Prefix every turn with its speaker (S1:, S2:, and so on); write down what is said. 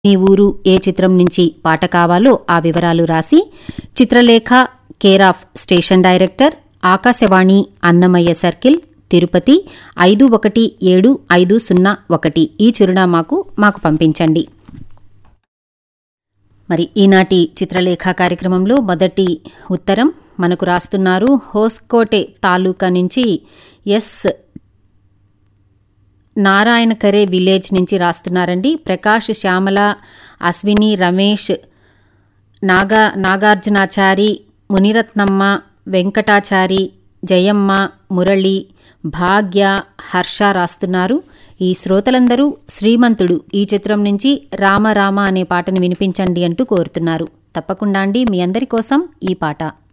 S1: మీ ఊరు ఏ చిత్రం నుంచి పాట కావాలో ఆ వివరాలు రాసి Chitralekha care of station director Akashvani Annamayya circle Tirupati ఐదు ఒకటి ఏడు ఐదు సున్నా ఒకటి ఈ చిరునామాకు మాకు పంపించండి మరి ఈనాటి చిత్రలేఖ కార్యక్రమంలో మొదటి ఉత్తరం మనకు రాస్తున్నారు హోస్కోటే తాలూకా నుంచి ఎస్ నారాయణ కరే విలేజ్ నుంచి రాస్తున్నారండి ప్రకాష్ శ్యామల అశ్విని రమేష్ నాగా నాగార్జునాచారి మునిరత్నమ్మ వెంకటాచారి జయమ్మ మురళి భాగ్య హర్ష రాస్తున్నారు ఈ శ్రోతలందరూ శ్రీమంతుడు ఈ చిత్రం నుంచి రామ రామ అనే పాటను వినిపించండి అంటూ కోరుతున్నారు తప్పకుండా అండి మీ అందరి కోసం ఈ పాట